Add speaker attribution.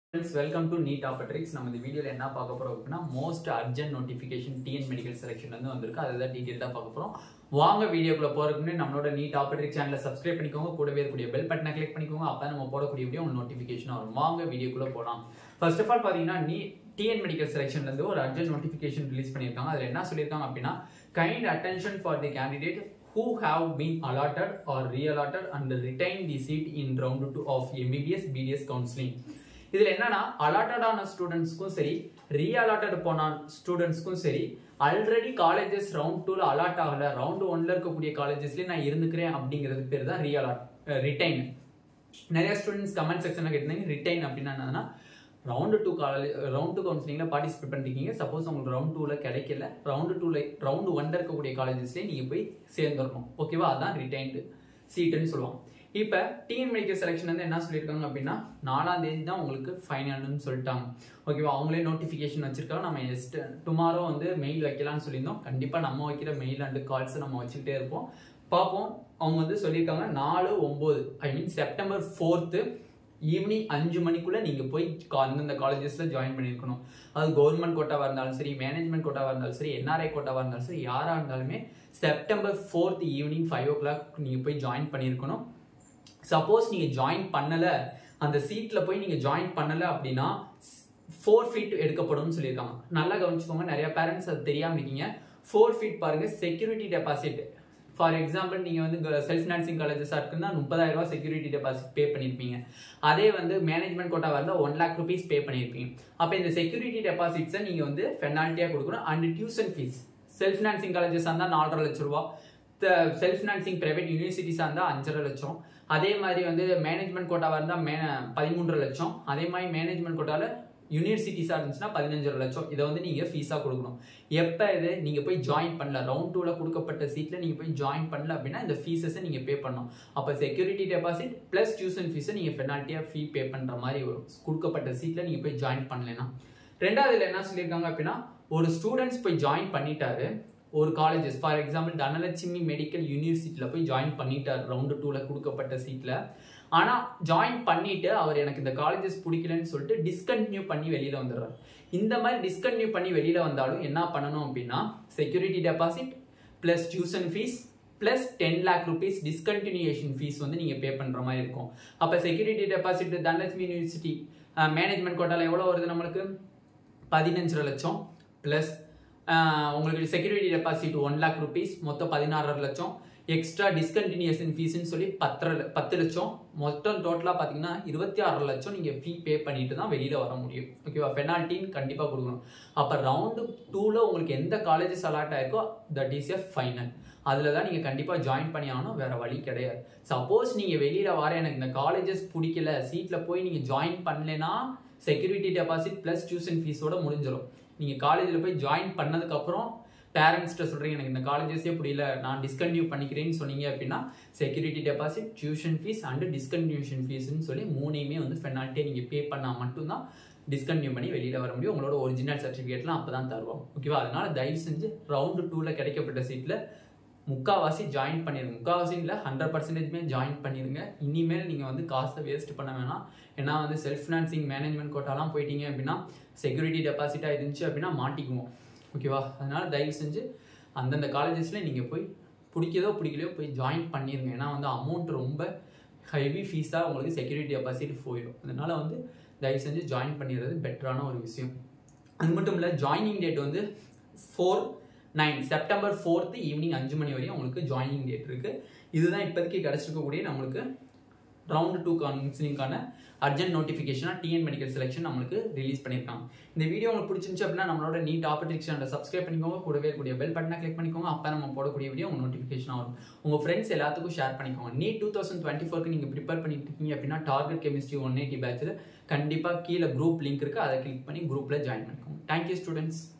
Speaker 1: friends welcome to NEET ஆப்பட்ரிக்ஸ் நம்ம இந்த வீடியோவில் என்ன பார்க்க போகிறோம் அப்படின்னா most urgent notification TN medical selection வந்து வந்திருக்கு அதுதான் டீட்டெயில்டாக பார்க்க போகிறோம் வாங்க வீடியோக்குள்ள போகிறதுக்கு முன்னாடி நம்மளோட நீட் ஆப்பட்ரிக் சேனலை சப்ஸ்கிரைப் பண்ணிக்கோங்க கூடவே இருக்கக்கூடிய பெல் பட்டனை கிளிக் பண்ணிக்கோங்க அப்போ நம்ம போடக்கூடிய வீடியோ உங்களுக்கு நோட்டிஃபிகேஷன் வரும் வாங்க வீடியோக்குள்ள போகலாம் ஃபர்ஸ்ட் ஆஃப் ஆல் பார்த்தீங்கன்னா நீ டிஎன் மெடிக்கல் செலெக்ஷன்லேருந்து ஒரு அர்ஜென்ட் நோட்டிஃபிகேஷன் ரிலீஸ் பண்ணியிருக்காங்க அதில் என்ன சொல்லியிருக்காங்க அப்படின்னா kind attention for the candidate who have been allotted or re-allotted and retained the seat in round 2 of MBBS BDS counseling இதுல என்னன்னா allotted ஆன ஸ்டூடெண்ட்ஸ்க்கும் சரி ரீஅலாட்டட் போன ஸ்டூடெண்ட்ஸ்க்கும் சரி ஆல்ரெடி காலேஜஸ் ரவுண்ட் டூல அலாட் ஆகல ரவுண்ட் ஒன்ல இருக்கக்கூடிய காலேஜஸ்லயே நான் இருந்துக்கிறேன் அப்படிங்கிறது பேர் தான் ரீஅலாட் ரிட்டைன் நிறைய ஸ்டூடெண்ட்ஸ் கமெண்ட் செக்ஷன்ல கேட்டிருந்தாங்க ரிட்டைன் அப்படின்னா என்னன்னா round two college round two கவுன்சிலிங்கில் பார்ட்டிசிபேட் பண்ணிருக்கீங்க சப்போஸ் உங்களுக்கு ரவுண்ட் டூவில் கிடைக்கல ரவுண்டு டூவில் ரவுண்டு ஒன்ல இருக்கக்கூடிய காலேஜஸ்லேயே நீங்கள் போய் சேர்ந்துடணும் ஓகேவா அதான் ரிட்டைன்டு சீட்டுன்னு சொல்லுவாங்க இப்போ டிஎன் மெடிக்கல் செலெக்ஷன் வந்து என்ன சொல்லியிருக்காங்க அப்படின்னா நாலாம் தேதி தான் உங்களுக்கு ஃபைனல்னு சொல்லிட்டாங்க ஓகேவா அவங்களே நோட்டிஃபிகேஷன் வச்சிருக்காங்க நம்ம எஸ்ட் டுமாரோ வந்து மெயில் வைக்கலாம்னு சொல்லியிருந்தோம் கண்டிப்பாக நம்ம வைக்கிற மெயில் அண்டு கால்ஸ் நம்ம வச்சுக்கிட்டே இருப்போம் பார்ப்போம் அவங்க வந்து சொல்லியிருக்காங்க நாலு ஒம்பது I mean September fourth evening அஞ்சு மணிக்குள்ள நீங்க போய் கா- அந்தந்த காலேஜஸ்ல ஜாயின் பண்ணிருக்கணும் அது கவர்மெண்ட் கோட்டாவா இருந்தாலும் சரி மேனேஜ்மெண்ட் கோட்டாவா இருந்தாலும் சரி என்ஆர்ஐ கோட்டாவா இருந்தாலும் சரி யாரா இருந்தாலுமே September fourth evening five o'clock நீங்க போய் ஜாயின் பண்ணியிருக்கணும் சப்போஸ் நீங்க ஜாயின் பண்ணல அந்த சீட்ல போய் நீங்க ஜாயின் பண்ணல அப்படின்னா ஃபோர் ஃபீட் எடுக்கப்படும் சொல்லியிருக்காங்க நல்லா கவனிச்சுக்கோங்க நிறைய பேரண்ட்ஸ் அது தெரியாம இருக்கீங்க ஃபோர் ஃபீட் பாருங்க செக்யூரிட்டி டெபாசிட் ஃபார் எக்ஸாம்பிள் நீங்க வந்து செல்ஃப் ஃபினான்சிங் காலேஜஸாக இருக்குன்னா முப்பதாயிரம் ரூபாய் செக்யூரிட்டி டெபாசிட் பே பண்ணியிருப்பீங்க அதே வந்து மேனேஜ்மெண்ட் கோட்டா இருந்தால் ஒன் லேக் ருபீஸ் பே பண்ணியிருப்பீங்க அப்போ இந்த செக்யூரிட்டி டெபாசிட்ஸை நீங்க வந்து பெனால்ட்டியாக கொடுக்கணும் and tuition fees self financing colleges இருந்தால் நாலரை லட்ச ரூபா செல்ஃப் ஃபினான்சிங் பிரைவேட் யூனிவர்சிட்டிஸாக இருந்தால் அஞ்சரை லட்சம் அதே மாதிரி வந்து மேனேஜ்மெண்ட் கோட்டாவாக இருந்தால் மே பதிமூன்றரை லட்சம் அதே மாதிரி மேனேஜ்மெண்ட் கோட்டாவில் யூனிவர்சிட்டிஸாக இருந்துச்சுன்னா பதினஞ்சரை லட்சம் இதை வந்து நீங்கள் ஃபீஸாக கொடுக்கணும் எப்போ இது நீங்கள் போய் ஜாயின் பண்ணல ரவுண்ட் டூவில் கொடுக்கப்பட்ட சீட்டில் நீங்கள் போய் ஜாயின் பண்ணல அப்படின்னா இந்த ஃபீஸஸை நீங்கள் பே பண்ணணும் அப்போ செக்யூரிட்டி டெபாசிட் ப்ளஸ் டியூஷன் ஃபீஸை நீங்கள் பெனால்ட்டியாக ஃபீ பே பண்ணுற மாதிரி வரும் கொடுக்கப்பட்ட சீட்டில் நீங்கள் போய் ஜாயின் பண்ணலைன்னா ரெண்டாவதுல என்ன சொல்லியிருக்காங்க அப்படின்னா ஒரு ஸ்டூடெண்ட்ஸ் போய் ஜாயின் பண்ணிட்டாரு ஒரு colleges for example Dhanalakshmi medical யூனிவர்சிட்டியில் போய் ஜாயின் பண்ணிட்டார் ரவுண்டு டூவில் கொடுக்கப்பட்ட சீட்டில் ஆனால் ஜாயின் பண்ணிட்டு அவர் எனக்கு இந்த காலேஜஸ் பிடிக்கலன்னு சொல்லிட்டு டிஸ்கண்டினியூ பண்ணி வெளியில் வந்துடுறாரு இந்த மாதிரி டிஸ்கண்டினியூ பண்ணி வெளியில் வந்தாலும் என்ன பண்ணணும் அப்படின்னா security deposit plus tuition fees plus ten lakh rupees discontinuation fees வந்து நீங்கள் பே பண்ணுற மாதிரி இருக்கும் அப்போ security deposit Dhanalakshmi university management கோட்டாவில் எவ்வளோ வருது நம்மளுக்கு பதினஞ்சரை லட்சம் ப்ளஸ் உங்களுக்கு security deposit one lakh rupees மொத்தம் பதினாறரை லட்சம் எக்ஸ்ட்ரா டிஸ்கண்டினியூஷன் ஃபீஸ்னு சொல்லி பத்தரை ல- பத்து லட்சம் மொத்தம் டோட்டலாக பார்த்தீங்கன்னா இருபத்தி ஆறு லட்சம் நீங்கள் ஃபீ பே பண்ணிட்டு தான் வெளியில் வர முடியும் ஓகேவா பெனால்ட்டின்னு கண்டிப்பாக கொடுக்கணும் அப்போ ரவுண்டு டூவில் உங்களுக்கு எந்த காலேஜஸ் அலாட் ஆயிருக்கோ தட் இஸ் எ ஃபைனல் அதில் தான் நீங்கள் கண்டிப்பாக ஜாயின் பண்ணி ஆகணும் வேற வழி கிடையாது சப்போஸ் நீங்கள் வெளியில் வர எனக்கு இந்த காலேஜஸ் பிடிக்கல சீட்டில் போய் நீங்கள் ஜாயின் பண்ணலைன்னா செக்யூரிட்டி டெபாசிட் ப்ளஸ் டியூஷன் ஃபீஸோட முடிஞ்சிடும் நீங்கள் காலேஜில் போய் ஜாயின் பண்ணதுக்கப்புறம் பேரண்ட்ஸ்கிட்ட சொல்கிறீங்க எனக்கு இந்த காலேஜஸே புரியல நான் டிஸ்கண்டினியூ பண்ணிக்கிறேன்னு சொன்னீங்க அப்படின்னா security deposit tuition fees and discontinuation ஃபீஸ்னு சொல்லி மூணையுமே வந்து பெனால்ட்டியை நீங்கள் பே பண்ணால் மட்டும்தான் டிஸ்கண்டினியூ பண்ணி வெளியில் வர முடியும் உங்களோட ஒரிஜினல் சர்டிஃபிகேட்லாம் அப்போ தான் தருவோம் ஓகேவா அதனால தயவு செஞ்சு ரவுண்டு டூவில் கிடைக்கப்பட்ட சீட்டில் முக்காவாசி ஜாயின் பண்ணிடுங்க முக்காவாசி இல்லை ஹண்ட்ரட் பர்சன்டேஜ்மே ஜாயின் பண்ணிடுங்க இனிமேல் நீங்கள் வந்து காசை வேஸ்ட் பண்ண வேணாம் ஏன்னா வந்து செல்ஃப் ஃபினான்சிங் மேனேஜ்மெண்ட் கோட்டாலாம் போயிட்டீங்க அப்படின்னா செக்யூரிட்டி டெபாசிட்டாக இருந்துச்சு அப்படின்னா மாட்டிக்குவோம் ஓகேவா அதனால தயவு செஞ்சு அந்தந்த காலேஜஸில் நீங்கள் போய் பிடிக்கதோ பிடிக்கலையோ போய் ஜாயின் பண்ணிடுங்க ஏன்னா வந்து அமௌண்ட் ரொம்ப ஹெவி ஃபீஸாக உங்களுக்கு செக்யூரிட்டி டெபாசிட் போயிடும் அதனால வந்து தயவு செஞ்சு ஜாயின் பண்ணிடுறது பெட்டரான ஒரு விஷயம் அது மட்டும் இல்லை ஜாயினிங் டேட் வந்து four nine September fourth evening அஞ்சு மணி வரையும் உங்களுக்கு ஜாயினிங் டேட் இருக்கு இதுதான் இப்போதைக்கு கிடச்சிருக்கக்கூடிய நம்மளுக்கு ரவுண்டு டூ கவுன்சிலிங்கான அர்ஜென்ட் நோட்டிஃபிகேஷனாக டிஎன் மெடிக்கல் செலெக்ஷன் நம்மளுக்கு ரிலீஸ் பண்ணியிருக்காங்க இந்த வீடியோ உங்களுக்கு பிடிச்சிருந்துச்சு அப்படின்னா நம்மளோட நீட் ஆப்பர்டிக் சேனலை சப்ஸ்கிரைப் பண்ணிக்கோங்க கூடவே இருக்கக்கூடிய பெல் பட்டனை கிளிக் பண்ணிக்கோங்க அப்போ நம்ம போடக்கூடிய வீடியோ உங்கள் நோட்டிஃபிகேஷன் வரும் உங்கள் ஃப்ரெண்ட்ஸ் எல்லாத்துக்கும் ஷேர் பண்ணிக்கோங்க நீட் டூ தௌசண்ட் டுவெண்ட்டி ஃபோருக்கு நீங்கள் ப்ரிப்பேர் பண்ணிட்டு இருக்கீங்க அப்படின்னா டார்கெட் கெமிஸ்ட்ரி ஒன் எயிட்டி பேட்சில் கண்டிப்பாக கீழே குரூப் லிங்க் இருக்குது அதை கிளிக் பண்ணி குரூப்பில் ஜாயின் பண்ணிக்கோங்க தேங்க்யூ ஸ்டூடெண்ட்ஸ்